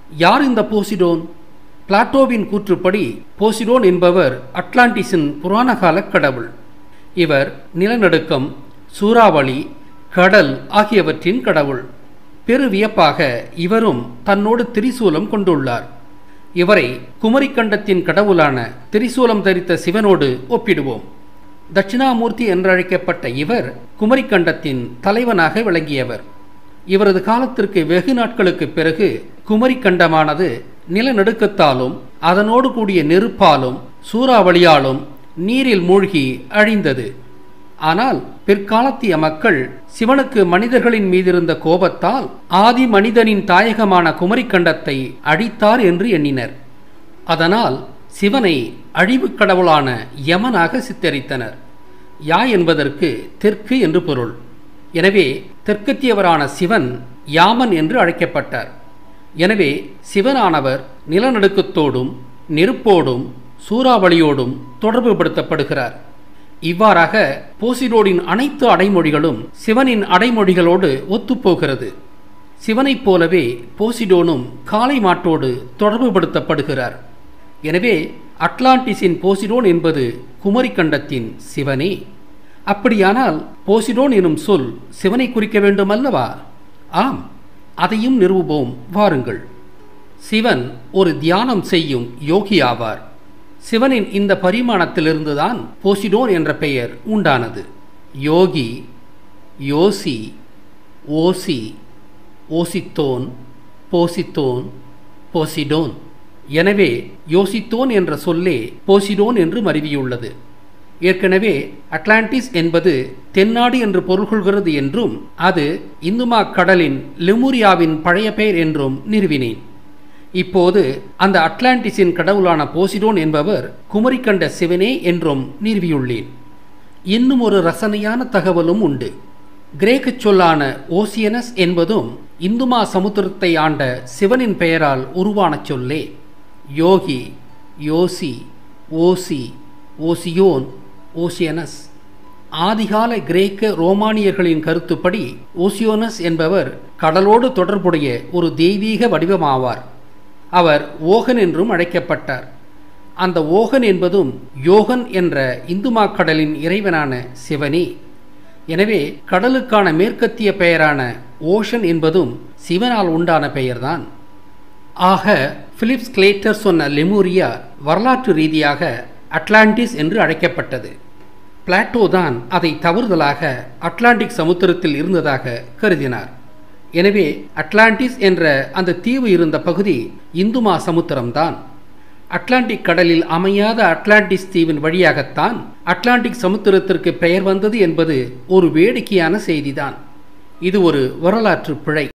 யார் இந்த போசிடோன் பிளாட்டோவின் கூற்றுப்படி போசிடோன் என்பவர் அட்லாண்டிஸின் புராணகால கடவுள் இவர் நிலநடுக்கம் சூறாவளி கடல் ஆகியவற்றின் கடவுள் பெரு வியப்பாக இவரும் தன்னோடு திரிசூலம் கொண்டுள்ளார் இவரை குமரிக்கண்டத்தின் கடவுளான திரிசூலம் தரித்த சிவனோடு ஒப்பிடுவோம் தட்சிணாமூர்த்தி என்றழைக்கப்பட்ட இவர் குமரிக்கண்டத்தின் தலைவனாக விளங்கியவர் இவரது காலத்திற்கு வெகு நாட்களுக்கு பிறகு குமரிக்கண்டமானது நிலநடுக்கத்தாலும் அதனோடு கூடிய நெருப்பாலும் சூறாவளியாலும் நீரில் மூழ்கி அழிந்தது ஆனால் பிற்காலத்திய மக்கள் சிவனுக்கு மனிதர்களின் மீதிருந்த கோபத்தால் ஆதி மனிதனின் தாயகமான குமரிக்கண்டத்தை அழித்தார் என்று எண்ணினர் அதனால் சிவனை அழிவுக் கடவுளான யமனாக சித்தரித்தனர் யா என்பதற்கு தெற்கு என்று பொருள் எனவே தெற்கத்தியவரான சிவன் யாமன் என்று அழைக்கப்பட்டார் எனவே சிவனானவர் நிலநடுக்கத்தோடும் நெருப்போடும் சூறாவளியோடும் தொடர்புபடுத்தப்படுகிறார் இவ்வாறாக போசிடோடின் அனைத்து அடைமொழிகளும் சிவனின் அடைமொழிகளோடு ஒத்துப்போகிறது சிவனைப் போலவே போசிடோனும் காளை மாட்டோடு தொடர்புபடுத்தப்படுகிறார் எனவே அட்லாண்டிஸின் போசிடோன் என்பது குமரிக்கண்டத்தின் சிவனே அப்படியானால் போசிடோன் எனும் சொல் சிவனை குறிக்க வேண்டும் அல்லவா ஆம் அதையும் நிறுவுவோம் வாருங்கள் சிவன் ஒரு தியானம் செய்யும் யோகி ஆவார் சிவனின் இந்த பரிமாணத்திலிருந்துதான் போசிடோன் என்ற பெயர் உண்டானது யோகி யோசி ஓசி ஓசித்தோன் போசித்தோன் போசிடோன் எனவே யோசித்தோன் என்ற சொல்லே போசிடோன் என்று மருவியுள்ளது ஏற்கனவே அட்லாண்டிஸ் என்பது தென்னாடு என்று பொருள் கொள்கிறது என்றும் அது இந்துமா கடலின் லெமுரியாவின் பழைய பெயர் என்றும் நிறுவினேன் இப்போது அந்த அட்லாண்டிஸின் கடவுளான போசிடோன் என்பவர் குமரிக்கண்ட சிவனே என்றும் நிறுவியுள்ளேன் இன்னும் ஒரு ரசனையான தகவலும் உண்டு கிரேக்க சொல்லான ஓசியனஸ் என்பதும் இந்துமா சமுத்திரத்தை ஆண்ட சிவனின் பெயரால் உருவான சொல்லே யோகி யோசி ஓசி ஓசியோன் ஓசியனஸ் ஆதிகால கிரேக்க ரோமானியர்களின் கருத்துப்படி ஓசியோனஸ் என்பவர் கடலோடு தொடர்புடைய ஒரு தெய்வீக வடிவமாவார் அவர் ஓகன் என்றும் அழைக்கப்பட்டார் அந்த ஓகன் என்பதும் யோகன் என்ற இந்துமா கடலின் இறைவனான சிவனே எனவே கடலுக்கான மேற்கத்திய பெயரான ஓஷன் என்பதும் சிவனால் உண்டான பெயர்தான் ஆக பிலிப்ஸ் கிளேட்டர் சொன்ன லெமூரியா வரலாற்று ரீதியாக அட்லாண்டிஸ் என்று அழைக்கப்பட்டது பிளாட்டோ தான் அதை தவறுதலாக அட்லாண்டிக் சமுத்திரத்தில் இருந்ததாக கருதினார் எனவே அட்லாண்டிஸ் என்ற அந்த தீவு இருந்த பகுதி இந்துமா சமுத்திரம்தான் அட்லாண்டிக் கடலில் அமையாத அட்லாண்டிஸ் தீவின் வழியாகத்தான் அட்லாண்டிக் சமுத்திரத்திற்கு பெயர் வந்தது என்பது ஒரு வேடிக்கையான செய்திதான் இது ஒரு வரலாற்று பிழை